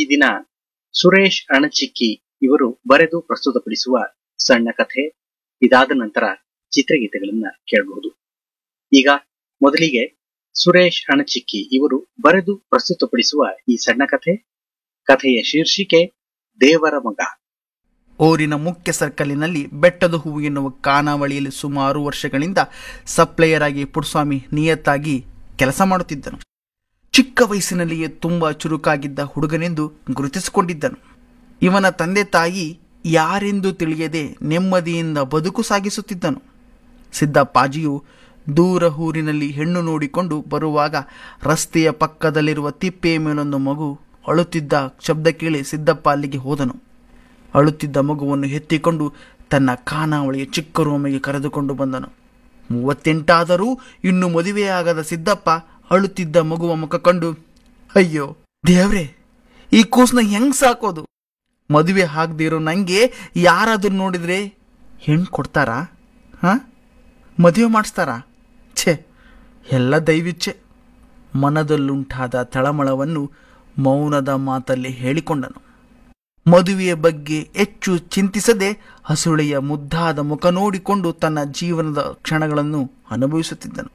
ದಿನ ಸುರೇಶ್ ಅಣಚಿಕ್ಕಿ ಇವರು ಬರೆದು ಪ್ರಸ್ತುತಪಡಿಸುವ ಸಣ್ಣ ಕಥೆ ಇದಾದ ನಂತರ ಚಿತ್ರಗೀತೆಗಳನ್ನ ಕೇಳಬಹುದು ಈಗ ಮೊದಲಿಗೆ ಸುರೇಶ್ ಅಣಚಿಕ್ಕಿ ಇವರು ಬರೆದು ಪ್ರಸ್ತುತಪಡಿಸುವ ಈ ಸಣ್ಣ ಕಥೆ ಕಥೆಯ ಶೀರ್ಷಿಕೆ ದೇವರ ಮಗ ಊರಿನ ಮುಖ್ಯ ಸರ್ಕಲಿನಲ್ಲಿ ಬೆಟ್ಟದ ಹೂವು ಎನ್ನುವ ಖಾನಾವಳಿಯಲ್ಲಿ ಸುಮಾರು ವರ್ಷಗಳಿಂದ ಸಪ್ಲೈಯರ್ ಆಗಿ ಪುಟ್ಸ್ವಾಮಿ ನಿಯತ್ತಾಗಿ ಕೆಲಸ ಮಾಡುತ್ತಿದ್ದನು ಚಿಕ್ಕ ವಯಸ್ಸಿನಲ್ಲಿಯೇ ತುಂಬ ಚುರುಕಾಗಿದ್ದ ಹುಡುಗನೆಂದು ಗುರುತಿಸಿಕೊಂಡಿದ್ದನು ಇವನ ತಂದೆ ತಾಯಿ ಯಾರೆಂದು ತಿಳಿಯದೆ ನೆಮ್ಮದಿಯಿಂದ ಬದುಕು ಸಾಗಿಸುತ್ತಿದ್ದನು ಸಿದ್ದಪ್ಪಾಜಿಯು ದೂರ ಊರಿನಲ್ಲಿ ಹೆಣ್ಣು ನೋಡಿಕೊಂಡು ಬರುವಾಗ ರಸ್ತೆಯ ಪಕ್ಕದಲ್ಲಿರುವ ತಿಪ್ಪೆಯ ಮೇಲೊಂದು ಮಗು ಅಳುತ್ತಿದ್ದ ಶಬ್ದ ಕೇಳಿ ಸಿದ್ದಪ್ಪ ಅಲ್ಲಿಗೆ ಹೋದನು ಅಳುತ್ತಿದ್ದ ಮಗುವನ್ನು ಎತ್ತಿಕೊಂಡು ತನ್ನ ಖಾನಾವಳಿಯ ಚಿಕ್ಕ ರೂಮಿಗೆ ಕರೆದುಕೊಂಡು ಬಂದನು ಮೂವತ್ತೆಂಟಾದರೂ ಇನ್ನು ಮದುವೆಯಾಗದ ಸಿದ್ದಪ್ಪ ಅಳುತ್ತಿದ್ದ ಮಗುವ ಮುಖ ಕಂಡು ಅಯ್ಯೋ ದೇವ್ರೆ ಈ ಕೂಸ್ನ ಹೆಂಗ್ ಸಾಕೋದು ಮದುವೆ ಆಗದಿರೋ ನನಗೆ ಯಾರಾದರೂ ನೋಡಿದ್ರೆ ಹೆಣ್ಣು ಕೊಡ್ತಾರಾ ಹಾಂ ಮದುವೆ ಮಾಡಿಸ್ತಾರಾ ಛೇ ಎಲ್ಲ ದೈವಿಚ್ಛೆ ಮನದಲ್ಲುಂಟಾದ ತಳಮಳವನ್ನು ಮೌನದ ಮಾತಲ್ಲಿ ಹೇಳಿಕೊಂಡನು ಮದುವೆಯ ಬಗ್ಗೆ ಹೆಚ್ಚು ಚಿಂತಿಸದೆ ಹಸುಳೆಯ ಮುದ್ದಾದ ಮುಖ ನೋಡಿಕೊಂಡು ತನ್ನ ಜೀವನದ ಕ್ಷಣಗಳನ್ನು ಅನುಭವಿಸುತ್ತಿದ್ದನು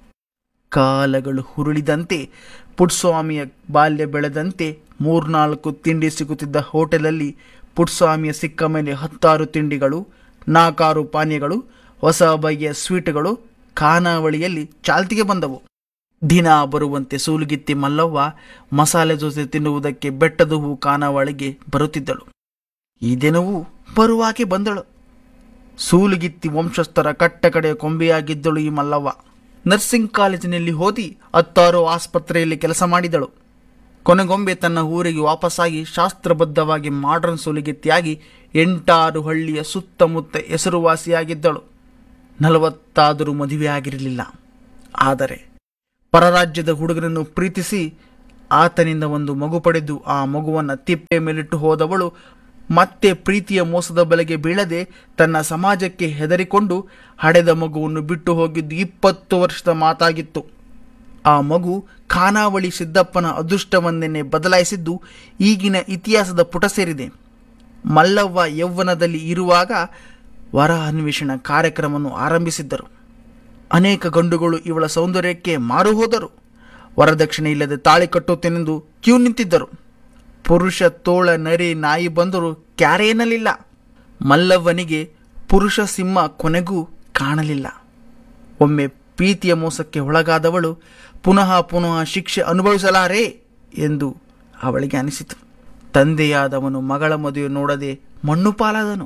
ಕಾಲಗಳು ಹುರುಳಿದಂತೆ ಪುಟ್ಸ್ವಾಮಿಯ ಬಾಲ್ಯ ಬೆಳೆದಂತೆ ಮೂರ್ನಾಲ್ಕು ತಿಂಡಿ ಸಿಗುತ್ತಿದ್ದ ಹೋಟೆಲಲ್ಲಿ ಪುಟ್ಸ್ವಾಮಿಯ ಸಿಕ್ಕ ಮೇಲೆ ಹತ್ತಾರು ತಿಂಡಿಗಳು ನಾಲ್ಕಾರು ಪಾನೀಯಗಳು ಹೊಸ ಬಗೆಯ ಸ್ವೀಟ್ಗಳು ಖಾನಾವಳಿಯಲ್ಲಿ ಚಾಲ್ತಿಗೆ ಬಂದವು ದಿನ ಬರುವಂತೆ ಸೂಲುಗಿತ್ತಿ ಮಲ್ಲವ್ವ ಮಸಾಲೆ ದೋಸೆ ತಿನ್ನುವುದಕ್ಕೆ ಬೆಟ್ಟದ ಹೂ ಖಾನಾವಳಿಗೆ ಬರುತ್ತಿದ್ದಳು ಈ ದಿನವೂ ಬರುವಾಗೆ ಬಂದಳು ಸೂಲುಗಿತ್ತಿ ವಂಶಸ್ಥರ ಕಟ್ಟ ಕಡೆಯ ಕೊಂಬೆಯಾಗಿದ್ದಳು ಈ ಮಲ್ಲವ್ವ ನರ್ಸಿಂಗ್ ಕಾಲೇಜಿನಲ್ಲಿ ಓದಿ ಹತ್ತಾರು ಆಸ್ಪತ್ರೆಯಲ್ಲಿ ಕೆಲಸ ಮಾಡಿದಳು ಕೊನೆಗೊಮ್ಮೆ ತನ್ನ ಊರಿಗೆ ವಾಪಸ್ಸಾಗಿ ಶಾಸ್ತ್ರಬದ್ಧವಾಗಿ ಮಾಡರ್ನ್ ಸೂಲಿಗಿತ್ತಿಯಾಗಿ ಎಂಟಾರು ಹಳ್ಳಿಯ ಸುತ್ತಮುತ್ತ ಹೆಸರುವಾಸಿಯಾಗಿದ್ದಳು ನಲವತ್ತಾದರೂ ಮದುವೆ ಆಗಿರಲಿಲ್ಲ ಆದರೆ ಪರರಾಜ್ಯದ ಹುಡುಗನನ್ನು ಪ್ರೀತಿಸಿ ಆತನಿಂದ ಒಂದು ಮಗು ಪಡೆದು ಆ ಮಗುವನ್ನು ತಿಪ್ಪೆ ಮೇಲಿಟ್ಟು ಹೋದವಳು ಮತ್ತೆ ಪ್ರೀತಿಯ ಮೋಸದ ಬಲೆಗೆ ಬೀಳದೆ ತನ್ನ ಸಮಾಜಕ್ಕೆ ಹೆದರಿಕೊಂಡು ಹಡೆದ ಮಗುವನ್ನು ಬಿಟ್ಟು ಹೋಗಿದ್ದು ಇಪ್ಪತ್ತು ವರ್ಷದ ಮಾತಾಗಿತ್ತು ಆ ಮಗು ಖಾನಾವಳಿ ಸಿದ್ದಪ್ಪನ ಅದೃಷ್ಟವನ್ನೇ ಬದಲಾಯಿಸಿದ್ದು ಈಗಿನ ಇತಿಹಾಸದ ಪುಟ ಸೇರಿದೆ ಮಲ್ಲವ್ವ ಯೌವನದಲ್ಲಿ ಇರುವಾಗ ವರ ಅನ್ವೇಷಣ ಕಾರ್ಯಕ್ರಮವನ್ನು ಆರಂಭಿಸಿದ್ದರು ಅನೇಕ ಗಂಡುಗಳು ಇವಳ ಸೌಂದರ್ಯಕ್ಕೆ ಮಾರು ಹೋದರು ವರದಕ್ಷಿಣೆ ಇಲ್ಲದೆ ತಾಳಿ ಕಟ್ಟುತ್ತೇನೆಂದು ಕ್ಯೂ ನಿಂತಿದ್ದರು ಪುರುಷ ತೋಳ ನರಿ ನಾಯಿ ಬಂದರೂ ಕ್ಯಾರೆ ಎನ್ನಲಿಲ್ಲ ಮಲ್ಲವ್ವನಿಗೆ ಪುರುಷ ಸಿಂಹ ಕೊನೆಗೂ ಕಾಣಲಿಲ್ಲ ಒಮ್ಮೆ ಪ್ರೀತಿಯ ಮೋಸಕ್ಕೆ ಒಳಗಾದವಳು ಪುನಃ ಪುನಃ ಶಿಕ್ಷೆ ಅನುಭವಿಸಲಾರೇ ಎಂದು ಅವಳಿಗೆ ಅನಿಸಿತು ತಂದೆಯಾದವನು ಮಗಳ ಮದುವೆ ನೋಡದೆ ಮಣ್ಣು ಪಾಲಾದನು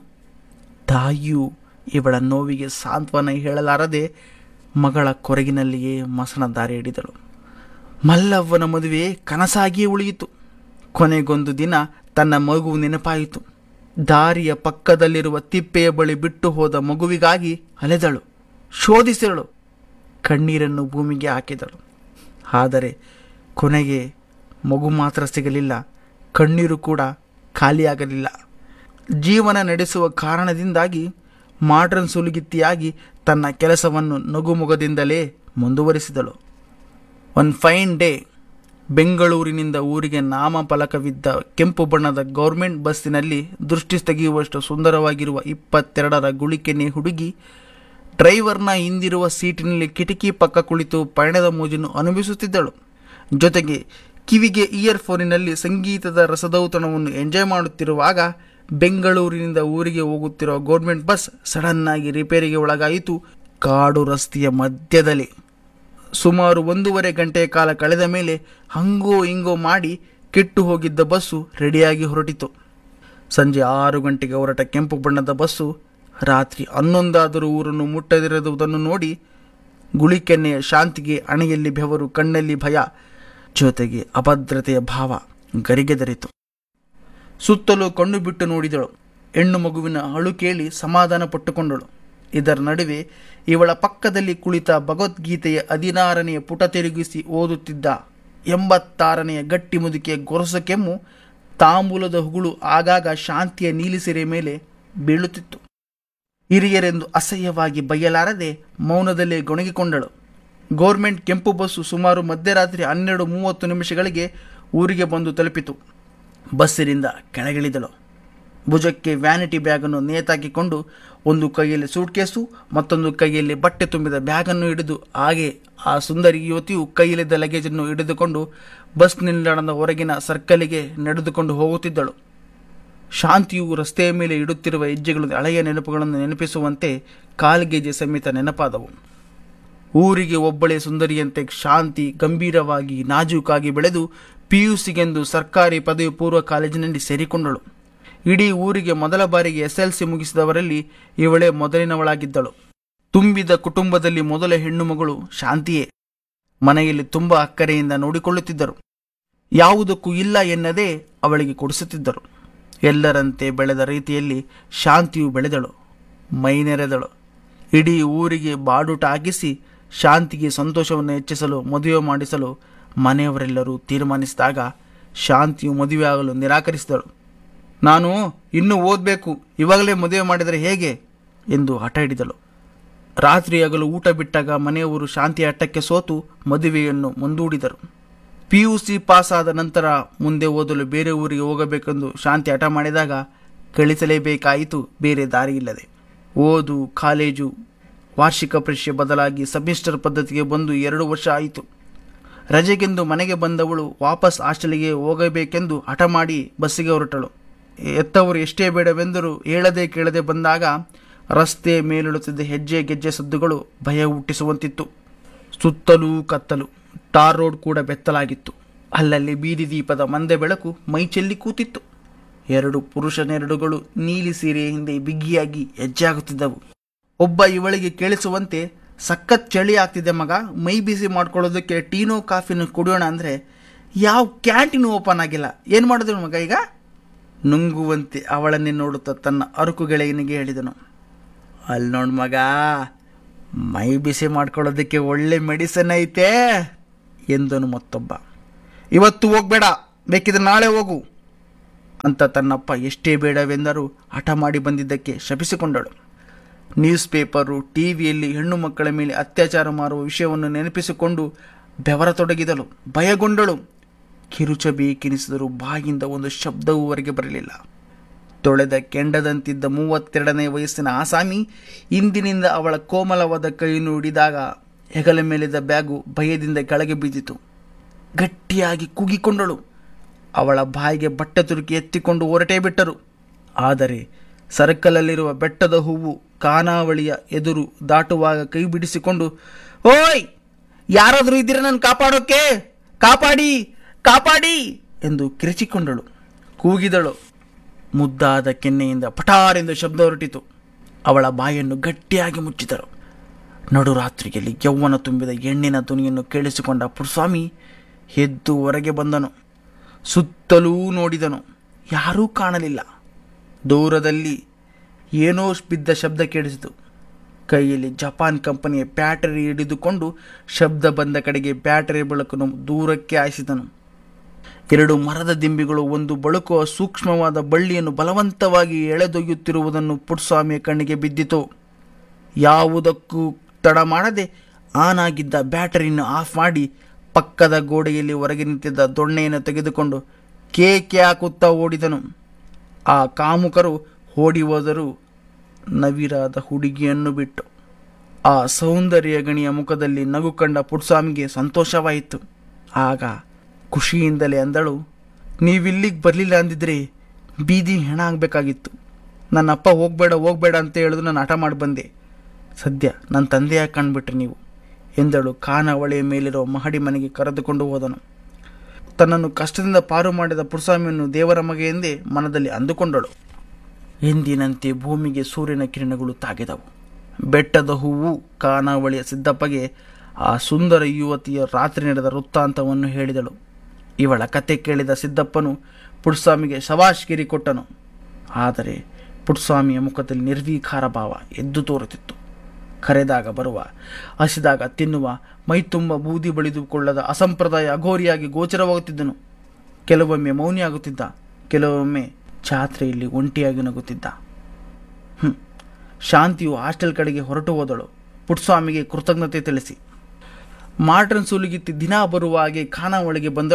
ತಾಯಿಯು ಇವಳ ನೋವಿಗೆ ಸಾಂತ್ವನ ಹೇಳಲಾರದೆ ಮಗಳ ಕೊರಗಿನಲ್ಲಿಯೇ ಮಸಣ ದಾರಿ ಹಿಡಿದಳು ಮಲ್ಲವ್ವನ ಮದುವೆ ಕನಸಾಗಿಯೇ ಉಳಿಯಿತು ಕೊನೆಗೊಂದು ದಿನ ತನ್ನ ಮಗು ನೆನಪಾಯಿತು ದಾರಿಯ ಪಕ್ಕದಲ್ಲಿರುವ ತಿಪ್ಪೆಯ ಬಳಿ ಬಿಟ್ಟು ಹೋದ ಮಗುವಿಗಾಗಿ ಅಲೆದಳು ಶೋಧಿಸಿದಳು ಕಣ್ಣೀರನ್ನು ಭೂಮಿಗೆ ಹಾಕಿದಳು ಆದರೆ ಕೊನೆಗೆ ಮಗು ಮಾತ್ರ ಸಿಗಲಿಲ್ಲ ಕಣ್ಣೀರು ಕೂಡ ಖಾಲಿಯಾಗಲಿಲ್ಲ ಜೀವನ ನಡೆಸುವ ಕಾರಣದಿಂದಾಗಿ ಮಾಡ್ರನ್ ಸುಲುಗಿತ್ತಿಯಾಗಿ ತನ್ನ ಕೆಲಸವನ್ನು ನಗುಮೊಗದಿಂದಲೇ ಮುಂದುವರಿಸಿದಳು ಒನ್ ಫೈನ್ ಡೇ ಬೆಂಗಳೂರಿನಿಂದ ಊರಿಗೆ ನಾಮಫಲಕವಿದ್ದ ಕೆಂಪು ಬಣ್ಣದ ಗೌರ್ಮೆಂಟ್ ಬಸ್ಸಿನಲ್ಲಿ ದೃಷ್ಟಿ ತೆಗೆಯುವಷ್ಟು ಸುಂದರವಾಗಿರುವ ಇಪ್ಪತ್ತೆರಡರ ಗುಳಿಕೆನೆ ಹುಡುಗಿ ಡ್ರೈವರ್ನ ಹಿಂದಿರುವ ಸೀಟಿನಲ್ಲಿ ಕಿಟಕಿ ಪಕ್ಕ ಕುಳಿತು ಪಯಣದ ಮೋಜನ್ನು ಅನುಭವಿಸುತ್ತಿದ್ದಳು ಜೊತೆಗೆ ಕಿವಿಗೆ ಇಯರ್ಫೋನಿನಲ್ಲಿ ಸಂಗೀತದ ರಸದೌತಣವನ್ನು ಎಂಜಾಯ್ ಮಾಡುತ್ತಿರುವಾಗ ಬೆಂಗಳೂರಿನಿಂದ ಊರಿಗೆ ಹೋಗುತ್ತಿರುವ ಗೌರ್ಮೆಂಟ್ ಬಸ್ ಸಡನ್ನಾಗಿ ರಿಪೇರಿಗೆ ಒಳಗಾಯಿತು ಕಾಡು ರಸ್ತೆಯ ಮಧ್ಯದಲ್ಲಿ ಸುಮಾರು ಒಂದೂವರೆ ಗಂಟೆಯ ಕಾಲ ಕಳೆದ ಮೇಲೆ ಹಂಗೋ ಹಿಂಗೋ ಮಾಡಿ ಕೆಟ್ಟು ಹೋಗಿದ್ದ ಬಸ್ಸು ರೆಡಿಯಾಗಿ ಹೊರಟಿತು ಸಂಜೆ ಆರು ಗಂಟೆಗೆ ಹೊರಟ ಕೆಂಪು ಬಣ್ಣದ ಬಸ್ಸು ರಾತ್ರಿ ಹನ್ನೊಂದಾದರೂ ಊರನ್ನು ಮುಟ್ಟದಿರುವುದನ್ನು ನೋಡಿ ಗುಳಿಕೆನ್ನೆಯ ಶಾಂತಿಗೆ ಅಣೆಯಲ್ಲಿ ಬೆವರು ಕಣ್ಣಲ್ಲಿ ಭಯ ಜೊತೆಗೆ ಅಭದ್ರತೆಯ ಭಾವ ಗರಿಗೆದರಿತು ಸುತ್ತಲೂ ಕಣ್ಣು ಬಿಟ್ಟು ನೋಡಿದಳು ಹೆಣ್ಣು ಮಗುವಿನ ಅಳು ಕೇಳಿ ಸಮಾಧಾನ ಪಟ್ಟುಕೊಂಡಳು ಇದರ ನಡುವೆ ಇವಳ ಪಕ್ಕದಲ್ಲಿ ಕುಳಿತ ಭಗವದ್ಗೀತೆಯ ಹದಿನಾರನೆಯ ಪುಟ ತಿರುಗಿಸಿ ಓದುತ್ತಿದ್ದ ಎಂಬತ್ತಾರನೆಯ ಗಟ್ಟಿ ಮುದುಕಿಯ ಗೊರಸು ಕೆಮ್ಮು ತಾಂಬೂಲದ ಹುಗುಳು ಆಗಾಗ ಶಾಂತಿಯ ನೀಲಿಸಿರೆ ಮೇಲೆ ಬೀಳುತ್ತಿತ್ತು ಹಿರಿಯರೆಂದು ಅಸಹ್ಯವಾಗಿ ಬಯ್ಯಲಾರದೆ ಮೌನದಲ್ಲೇ ಗೊಣಗಿಕೊಂಡಳು ಗೋರ್ಮೆಂಟ್ ಕೆಂಪು ಬಸ್ಸು ಸುಮಾರು ಮಧ್ಯರಾತ್ರಿ ಹನ್ನೆರಡು ಮೂವತ್ತು ನಿಮಿಷಗಳಿಗೆ ಊರಿಗೆ ಬಂದು ತಲುಪಿತು ಬಸ್ಸಿನಿಂದ ಕೆಳಗಿಳಿದಳು ಭುಜಕ್ಕೆ ವ್ಯಾನಿಟಿ ಬ್ಯಾಗನ್ನು ನೇತಾಕಿಕೊಂಡು ಒಂದು ಕೈಯಲ್ಲಿ ಸೂಟ್ಕೇಸು ಮತ್ತೊಂದು ಕೈಯಲ್ಲಿ ಬಟ್ಟೆ ತುಂಬಿದ ಬ್ಯಾಗನ್ನು ಹಿಡಿದು ಹಾಗೆ ಆ ಸುಂದರಿ ಯುವತಿಯು ಕೈಯಲ್ಲಿದ್ದ ಲಗೇಜನ್ನು ಹಿಡಿದುಕೊಂಡು ಬಸ್ ನಿಲ್ದಾಣದ ಹೊರಗಿನ ಸರ್ಕಲಿಗೆ ನಡೆದುಕೊಂಡು ಹೋಗುತ್ತಿದ್ದಳು ಶಾಂತಿಯು ರಸ್ತೆಯ ಮೇಲೆ ಇಡುತ್ತಿರುವ ಹೆಜ್ಜೆಗಳು ಹಳೆಯ ನೆನಪುಗಳನ್ನು ನೆನಪಿಸುವಂತೆ ಕಾಲ್ಗೆಜೆ ಸಮೇತ ನೆನಪಾದವು ಊರಿಗೆ ಒಬ್ಬಳೇ ಸುಂದರಿಯಂತೆ ಶಾಂತಿ ಗಂಭೀರವಾಗಿ ನಾಜೂಕಾಗಿ ಬೆಳೆದು ಪಿಯುಸಿಗೆಂದು ಸರ್ಕಾರಿ ಪದವಿ ಪೂರ್ವ ಕಾಲೇಜಿನಲ್ಲಿ ಸೇರಿಕೊಂಡಳು ಇಡೀ ಊರಿಗೆ ಮೊದಲ ಬಾರಿಗೆ ಎಸ್ಎಲ್ಸಿ ಮುಗಿಸಿದವರಲ್ಲಿ ಇವಳೇ ಮೊದಲಿನವಳಾಗಿದ್ದಳು ತುಂಬಿದ ಕುಟುಂಬದಲ್ಲಿ ಮೊದಲ ಹೆಣ್ಣು ಮಗಳು ಶಾಂತಿಯೇ ಮನೆಯಲ್ಲಿ ತುಂಬ ಅಕ್ಕರೆಯಿಂದ ನೋಡಿಕೊಳ್ಳುತ್ತಿದ್ದರು ಯಾವುದಕ್ಕೂ ಇಲ್ಲ ಎನ್ನದೇ ಅವಳಿಗೆ ಕೊಡಿಸುತ್ತಿದ್ದರು ಎಲ್ಲರಂತೆ ಬೆಳೆದ ರೀತಿಯಲ್ಲಿ ಶಾಂತಿಯು ಬೆಳೆದಳು ಮೈನೆರೆದಳು ಇಡೀ ಊರಿಗೆ ಬಾಡೂಟ ಹಾಕಿಸಿ ಶಾಂತಿಗೆ ಸಂತೋಷವನ್ನು ಹೆಚ್ಚಿಸಲು ಮದುವೆ ಮಾಡಿಸಲು ಮನೆಯವರೆಲ್ಲರೂ ತೀರ್ಮಾನಿಸಿದಾಗ ಶಾಂತಿಯು ಮದುವೆಯಾಗಲು ನಿರಾಕರಿಸಿದಳು ನಾನು ಇನ್ನೂ ಓದಬೇಕು ಇವಾಗಲೇ ಮದುವೆ ಮಾಡಿದರೆ ಹೇಗೆ ಎಂದು ಹಠ ಹಿಡಿದಳು ರಾತ್ರಿ ಹಗಲು ಊಟ ಬಿಟ್ಟಾಗ ಮನೆಯವರು ಶಾಂತಿಯ ಹಠಕ್ಕೆ ಸೋತು ಮದುವೆಯನ್ನು ಮುಂದೂಡಿದರು ಪಿ ಯು ಸಿ ಪಾಸ್ ಆದ ನಂತರ ಮುಂದೆ ಓದಲು ಬೇರೆ ಊರಿಗೆ ಹೋಗಬೇಕೆಂದು ಶಾಂತಿ ಹಠ ಮಾಡಿದಾಗ ಕಳಿಸಲೇಬೇಕಾಯಿತು ಬೇರೆ ದಾರಿ ಇಲ್ಲದೆ ಓದು ಕಾಲೇಜು ವಾರ್ಷಿಕ ಪರೀಕ್ಷೆ ಬದಲಾಗಿ ಸೆಮಿಸ್ಟರ್ ಪದ್ಧತಿಗೆ ಬಂದು ಎರಡು ವರ್ಷ ಆಯಿತು ರಜೆಗೆಂದು ಮನೆಗೆ ಬಂದವಳು ವಾಪಸ್ ಹಾಸ್ಟೆಲಿಗೆ ಹೋಗಬೇಕೆಂದು ಹಠ ಮಾಡಿ ಬಸ್ಸಿಗೆ ಹೊರಟಳು ಎತ್ತವರು ಎಷ್ಟೇ ಬೇಡವೆಂದರೂ ಹೇಳದೆ ಕೇಳದೆ ಬಂದಾಗ ರಸ್ತೆ ಮೇಲಿಡುತ್ತಿದ್ದ ಹೆಜ್ಜೆ ಗೆಜ್ಜೆ ಸದ್ದುಗಳು ಭಯ ಹುಟ್ಟಿಸುವಂತಿತ್ತು ಸುತ್ತಲೂ ಕತ್ತಲು ಟಾರ್ ರೋಡ್ ಕೂಡ ಬೆತ್ತಲಾಗಿತ್ತು ಅಲ್ಲಲ್ಲಿ ಬೀದಿ ದೀಪದ ಮಂದೆ ಬೆಳಕು ಮೈಚೆಲ್ಲಿ ಕೂತಿತ್ತು ಎರಡು ಪುರುಷ ನೆರಡುಗಳು ನೀಲಿ ಸೀರೆಯ ಹಿಂದೆ ಬಿಗಿಯಾಗಿ ಹೆಜ್ಜೆಯಾಗುತ್ತಿದ್ದವು ಒಬ್ಬ ಇವಳಿಗೆ ಕೇಳಿಸುವಂತೆ ಸಖತ್ ಚಳಿ ಆಗ್ತಿದೆ ಮಗ ಮೈ ಬಿಸಿ ಮಾಡ್ಕೊಳ್ಳೋದಕ್ಕೆ ಟೀನೋ ಕಾಫಿನೂ ಕುಡಿಯೋಣ ಅಂದರೆ ಯಾವ ಕ್ಯಾಂಟೀನು ಓಪನ್ ಆಗಿಲ್ಲ ಏನು ಮಾಡೋದು ಮಗ ಈಗ ನುಂಗುವಂತೆ ಅವಳನ್ನೇ ನೋಡುತ್ತಾ ತನ್ನ ಅರುಕು ಗೆಳೆಯನಿಗೆ ಹೇಳಿದನು ಅಲ್ಲಿ ನೋಡು ಮಗ ಮೈ ಬಿಸಿ ಮಾಡ್ಕೊಳ್ಳೋದಕ್ಕೆ ಒಳ್ಳೆ ಮೆಡಿಸನ್ ಐತೆ ಎಂದನು ಮತ್ತೊಬ್ಬ ಇವತ್ತು ಹೋಗ್ಬೇಡ ಬೇಕಿದ್ರೆ ನಾಳೆ ಹೋಗು ಅಂತ ತನ್ನಪ್ಪ ಎಷ್ಟೇ ಬೇಡವೆಂದರೂ ಹಠ ಮಾಡಿ ಬಂದಿದ್ದಕ್ಕೆ ಶಪಿಸಿಕೊಂಡಳು ನ್ಯೂಸ್ ಪೇಪರು ಟಿವಿಯಲ್ಲಿ ಹೆಣ್ಣು ಮಕ್ಕಳ ಮೇಲೆ ಅತ್ಯಾಚಾರ ಮಾಡುವ ವಿಷಯವನ್ನು ನೆನಪಿಸಿಕೊಂಡು ಬೆವರತೊಡಗಿದಳು ಭಯಗೊಂಡಳು ಕಿರುಚಬೇಕೆನಿಸಿದರೂ ಬಾಯಿಂದ ಒಂದು ಶಬ್ದವೂ ಹೊರಗೆ ಬರಲಿಲ್ಲ ತೊಳೆದ ಕೆಂಡದಂತಿದ್ದ ಮೂವತ್ತೆರಡನೇ ವಯಸ್ಸಿನ ಆಸಾಮಿ ಇಂದಿನಿಂದ ಅವಳ ಕೋಮಲವಾದ ಕೈಯನ್ನು ಹಿಡಿದಾಗ ಹೆಗಲ ಮೇಲಿದ್ದ ಬ್ಯಾಗು ಭಯದಿಂದ ಕೆಳಗೆ ಬಿದ್ದಿತು ಗಟ್ಟಿಯಾಗಿ ಕುಗಿಕೊಂಡಳು ಅವಳ ಬಾಯಿಗೆ ಬಟ್ಟೆ ತುರುಕಿ ಎತ್ತಿಕೊಂಡು ಹೊರಟೇ ಬಿಟ್ಟರು ಆದರೆ ಸರ್ಕಲಲ್ಲಿರುವ ಬೆಟ್ಟದ ಹೂವು ಖಾನಾವಳಿಯ ಎದುರು ದಾಟುವಾಗ ಕೈ ಬಿಡಿಸಿಕೊಂಡು ಓಯ್ ಯಾರಾದರೂ ಇದ್ದೀರ ನನ್ನ ಕಾಪಾಡೋಕೆ ಕಾಪಾಡಿ ಕಾಪಾಡಿ ಎಂದು ಕಿರಿಚಿಕೊಂಡಳು ಕೂಗಿದಳು ಮುದ್ದಾದ ಕೆನ್ನೆಯಿಂದ ಪಠಾರೆಂದು ಶಬ್ದ ಹೊರಟಿತು ಅವಳ ಬಾಯನ್ನು ಗಟ್ಟಿಯಾಗಿ ಮುಚ್ಚಿದರು ನಡುರಾತ್ರಿಯಲ್ಲಿ ಯೌವನ ತುಂಬಿದ ಎಣ್ಣಿನ ಧ್ವನಿಯನ್ನು ಕೇಳಿಸಿಕೊಂಡ ಪುರುಸ್ವಾಮಿ ಎದ್ದು ಹೊರಗೆ ಬಂದನು ಸುತ್ತಲೂ ನೋಡಿದನು ಯಾರೂ ಕಾಣಲಿಲ್ಲ ದೂರದಲ್ಲಿ ಏನೋ ಬಿದ್ದ ಶಬ್ದ ಕೇಳಿಸಿತು ಕೈಯಲ್ಲಿ ಜಪಾನ್ ಕಂಪನಿಯ ಬ್ಯಾಟರಿ ಹಿಡಿದುಕೊಂಡು ಶಬ್ದ ಬಂದ ಕಡೆಗೆ ಬ್ಯಾಟರಿ ಬೆಳಕನ್ನು ದೂರಕ್ಕೆ ಹಾಯಿಸಿದನು ಎರಡು ಮರದ ದಿಂಬಿಗಳು ಒಂದು ಬಳುಕುವ ಸೂಕ್ಷ್ಮವಾದ ಬಳ್ಳಿಯನ್ನು ಬಲವಂತವಾಗಿ ಎಳೆದೊಯ್ಯುತ್ತಿರುವುದನ್ನು ಪುಟ್ಸ್ವಾಮಿಯ ಕಣ್ಣಿಗೆ ಬಿದ್ದಿತು ಯಾವುದಕ್ಕೂ ತಡ ಮಾಡದೆ ಆನ್ ಆಗಿದ್ದ ಬ್ಯಾಟರಿಯನ್ನು ಆಫ್ ಮಾಡಿ ಪಕ್ಕದ ಗೋಡೆಯಲ್ಲಿ ಹೊರಗೆ ನಿಂತಿದ್ದ ದೊಣ್ಣೆಯನ್ನು ತೆಗೆದುಕೊಂಡು ಕೇಕೆ ಹಾಕುತ್ತಾ ಓಡಿದನು ಆ ಕಾಮುಕರು ಓಡಿ ಹೋದರೂ ನವಿರಾದ ಹುಡುಗಿಯನ್ನು ಬಿಟ್ಟು ಆ ಸೌಂದರ್ಯ ಗಣಿಯ ಮುಖದಲ್ಲಿ ನಗು ಕಂಡ ಪುಟ್ಸ್ವಾಮಿಗೆ ಸಂತೋಷವಾಯಿತು ಆಗ ಖುಷಿಯಿಂದಲೇ ಅಂದಳು ನೀವಿಲ್ಲಿಗೆ ಬರಲಿಲ್ಲ ಅಂದಿದ್ರೆ ಬೀದಿ ಹೆಣ ಆಗಬೇಕಾಗಿತ್ತು ನನ್ನ ಅಪ್ಪ ಹೋಗಬೇಡ ಹೋಗಬೇಡ ಅಂತ ಹೇಳಿದ್ರು ನಾನು ಹಠ ಮಾಡಿ ಬಂದೆ ಸದ್ಯ ನನ್ನ ತಂದೆಯಾಗಿ ಕಂಡುಬಿಟ್ರಿ ನೀವು ಎಂದಳು ಖಾನಾವಳಿಯ ಮೇಲಿರೋ ಮಹಡಿ ಮನೆಗೆ ಕರೆದುಕೊಂಡು ಹೋದನು ತನ್ನನ್ನು ಕಷ್ಟದಿಂದ ಪಾರು ಮಾಡಿದ ಪುರುಸ್ವಾಮಿಯನ್ನು ದೇವರ ಮಗ ಎಂದೇ ಮನದಲ್ಲಿ ಅಂದುಕೊಂಡಳು ಎಂದಿನಂತೆ ಭೂಮಿಗೆ ಸೂರ್ಯನ ಕಿರಣಗಳು ತಾಗಿದವು ಬೆಟ್ಟದ ಹೂವು ಖಾನಾವಳಿಯ ಸಿದ್ದಪ್ಪಗೆ ಆ ಸುಂದರ ಯುವತಿಯ ರಾತ್ರಿ ನಡೆದ ವೃತ್ತಾಂತವನ್ನು ಹೇಳಿದಳು ಇವಳ ಕತೆ ಕೇಳಿದ ಸಿದ್ದಪ್ಪನು ಪುಟ್ಸ್ವಾಮಿಗೆ ಶವಾಶ್ಗಿರಿ ಕೊಟ್ಟನು ಆದರೆ ಪುಟ್ಸ್ವಾಮಿಯ ಮುಖದಲ್ಲಿ ನಿರ್ವೀಕಾರ ಭಾವ ಎದ್ದು ತೋರುತ್ತಿತ್ತು ಕರೆದಾಗ ಬರುವ ಹಸಿದಾಗ ತಿನ್ನುವ ಮೈತುಂಬ ಬೂದಿ ಬಳಿದುಕೊಳ್ಳದ ಅಸಂಪ್ರದಾಯ ಅಘೋರಿಯಾಗಿ ಗೋಚರವಾಗುತ್ತಿದ್ದನು ಕೆಲವೊಮ್ಮೆ ಮೌನಿಯಾಗುತ್ತಿದ್ದ ಕೆಲವೊಮ್ಮೆ ಜಾತ್ರೆಯಲ್ಲಿ ಒಂಟಿಯಾಗಿ ನಗುತ್ತಿದ್ದ ಹ್ಮ್ ಶಾಂತಿಯು ಹಾಸ್ಟೆಲ್ ಕಡೆಗೆ ಹೊರಟು ಹೋದಳು ಪುಟ್ಸ್ವಾಮಿಗೆ ಕೃತಜ್ಞತೆ ತಿಳಿಸಿ ಮಾರ್ಟನ್ ಸೂಲಿಗಿತ್ತಿ ದಿನ ಬರುವ ಹಾಗೆ ಖಾನಾವಳಿಗೆ ಬಂದಳು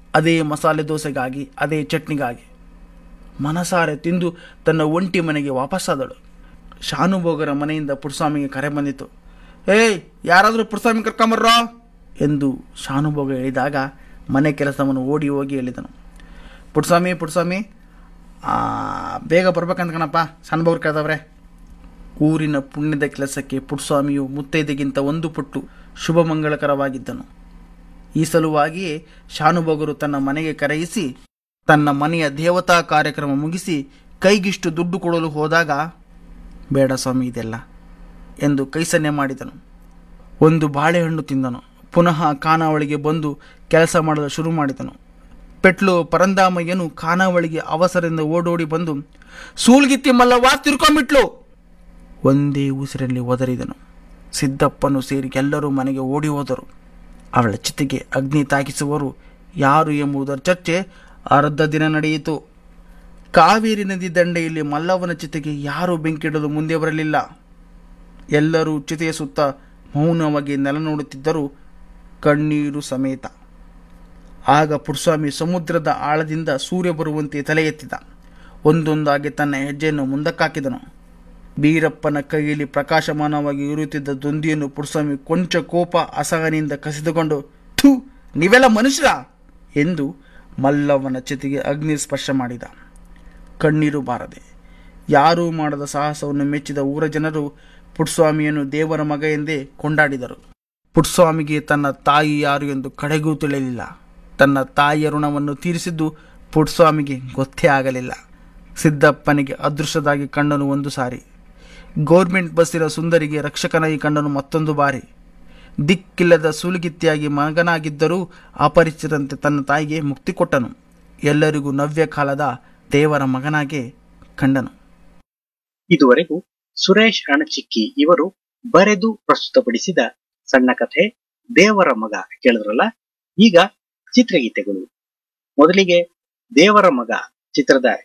ಅದೇ ಮಸಾಲೆ ದೋಸೆಗಾಗಿ ಅದೇ ಚಟ್ನಿಗಾಗಿ ಮನಸಾರೆ ತಿಂದು ತನ್ನ ಒಂಟಿ ಮನೆಗೆ ವಾಪಸ್ಸಾದಳು ಶಾನುಭೋಗರ ಮನೆಯಿಂದ ಪುಟ್ಸ್ವಾಮಿಗೆ ಕರೆ ಬಂದಿತು ಏಯ್ ಯಾರಾದರೂ ಪುಟ್ಸ್ವಾಮಿ ಕರ್ಕೊಂಬರ್ರೋ ಎಂದು ಶಾನುಭೋಗ ಹೇಳಿದಾಗ ಮನೆ ಕೆಲಸವನ್ನು ಓಡಿ ಹೋಗಿ ಹೇಳಿದನು ಪುಟ್ಸ್ವಾಮಿ ಪುಟ್ಸ್ವಾಮಿ ಆ, ಬೇಗ ಬರ್ಬೇಕಂತ ಕಣಪ್ಪ ಶಾನುಭೋಗರು ಕೇಳ್ದವ್ರೆ ಊರಿನ ಪುಣ್ಯದ ಕೆಲಸಕ್ಕೆ ಪುಟ್ಸ್ವಾಮಿಯು ಮುತ್ತೈದೆಗಿಂತ ಒಂದು ಪಟ್ಟು ಶುಭ ಮಂಗಳಕರವಾಗಿದ್ದನು ಈ ಸಲುವಾಗಿಯೇ ಶಾನುಭೋಗರು ತನ್ನ ಮನೆಗೆ ಕರೆಯಿಸಿ ತನ್ನ ಮನೆಯ ದೇವತಾ ಕಾರ್ಯಕ್ರಮ ಮುಗಿಸಿ ಕೈಗಿಷ್ಟು ದುಡ್ಡು ಕೊಡಲು ಹೋದಾಗ ಬೇಡ ಸ್ವಾಮಿ ಇದೆಲ್ಲ ಎಂದು ಕೈಸನ್ನೆ ಮಾಡಿದನು ಒಂದು ಬಾಳೆಹಣ್ಣು ತಿಂದನು ಪುನಃ ಖಾನಾವಳಿಗೆ ಬಂದು ಕೆಲಸ ಮಾಡಲು ಶುರು ಮಾಡಿದನು ಪೆಟ್ಲು ಪರಂದಾಮಯ್ಯನು ಖಾನಾವಳಿಗೆ ಅವಸರದಿಂದ ಓಡೋಡಿ ಬಂದು ಸೂಲ್ಗಿತ್ತಿ ಮಲ್ಲವ್ವ ತಿರ್ಕೊಂಬಿಟ್ಲು ಒಂದೇ ಉಸಿರಲ್ಲಿ ಒದರಿದನು ಸಿದ್ದಪ್ಪನು ಸೇರಿ ಎಲ್ಲರೂ ಮನೆಗೆ ಓಡಿ ಹೋದರು ಅವಳ ಚಿತೆಗೆ ಅಗ್ನಿ ತಾಕಿಸುವರು ಯಾರು ಎಂಬುದರ ಚರ್ಚೆ ಅರ್ಧ ದಿನ ನಡೆಯಿತು ಕಾವೇರಿ ನದಿ ದಂಡೆಯಲ್ಲಿ ಮಲ್ಲವನ ಚಿತೆಗೆ ಯಾರೂ ಬೆಂಕಿಡಲು ಮುಂದೆ ಬರಲಿಲ್ಲ ಎಲ್ಲರೂ ಚಿತೆಯ ಸುತ್ತ ಮೌನವಾಗಿ ನೆಲ ನೋಡುತ್ತಿದ್ದರು ಕಣ್ಣೀರು ಸಮೇತ ಆಗ ಪುಟ್ಸ್ವಾಮಿ ಸಮುದ್ರದ ಆಳದಿಂದ ಸೂರ್ಯ ಬರುವಂತೆ ತಲೆ ಎತ್ತಿದ ಒಂದೊಂದಾಗಿ ತನ್ನ ಹೆಜ್ಜೆಯನ್ನು ಮುಂದಕ್ಕಾಕಿದನು ಬೀರಪ್ಪನ ಕೈಯಲ್ಲಿ ಪ್ರಕಾಶಮಾನವಾಗಿ ಇರುತ್ತಿದ್ದ ದೊಂದಿಯನ್ನು ಪುಟ್ಸ್ವಾಮಿ ಕೊಂಚ ಕೋಪ ಅಸಹನೆಯಿಂದ ಕಸಿದುಕೊಂಡು ಥೂ ನೀವೆಲ್ಲ ಮನುಷ್ಯರ ಎಂದು ಮಲ್ಲವನ ಚಿತೆಗೆ ಅಗ್ನಿ ಸ್ಪರ್ಶ ಮಾಡಿದ ಕಣ್ಣೀರು ಬಾರದೆ ಯಾರೂ ಮಾಡದ ಸಾಹಸವನ್ನು ಮೆಚ್ಚಿದ ಊರ ಜನರು ಪುಟ್ಸ್ವಾಮಿಯನ್ನು ದೇವರ ಮಗ ಎಂದೇ ಕೊಂಡಾಡಿದರು ಪುಟ್ಸ್ವಾಮಿಗೆ ತನ್ನ ತಾಯಿ ಯಾರು ಎಂದು ಕಡೆಗೂ ತಿಳಿಯಲಿಲ್ಲ ತನ್ನ ತಾಯಿಯ ಋಣವನ್ನು ತೀರಿಸಿದ್ದು ಪುಟ್ಸ್ವಾಮಿಗೆ ಗೊತ್ತೇ ಆಗಲಿಲ್ಲ ಸಿದ್ದಪ್ಪನಿಗೆ ಅದೃಷ್ಟದಾಗಿ ಕಂಡನು ಒಂದು ಸಾರಿ ಗೌರ್ಮೆಂಟ್ ಬಸ್ಸಿನ ಸುಂದರಿಗೆ ರಕ್ಷಕನಾಗಿ ಕಂಡನು ಮತ್ತೊಂದು ಬಾರಿ ದಿಕ್ಕಿಲ್ಲದ ಸೂಲಗಿತ್ತಿಯಾಗಿ ಮಗನಾಗಿದ್ದರೂ ಅಪರಿಚಿತಂತೆ ತನ್ನ ತಾಯಿಗೆ ಮುಕ್ತಿ ಕೊಟ್ಟನು ಎಲ್ಲರಿಗೂ ನವ್ಯ ಕಾಲದ ದೇವರ ಮಗನಾಗೆ ಕಂಡನು ಇದುವರೆಗೂ ಸುರೇಶ್ ಅಣಚಿಕ್ಕಿ ಇವರು ಬರೆದು ಪ್ರಸ್ತುತಪಡಿಸಿದ ಸಣ್ಣ ಕಥೆ ದೇವರ ಮಗ ಕೇಳಿದ್ರಲ್ಲ ಈಗ ಚಿತ್ರಗೀತೆಗಳು ಮೊದಲಿಗೆ ದೇವರ ಮಗ ಚಿತ್ರದ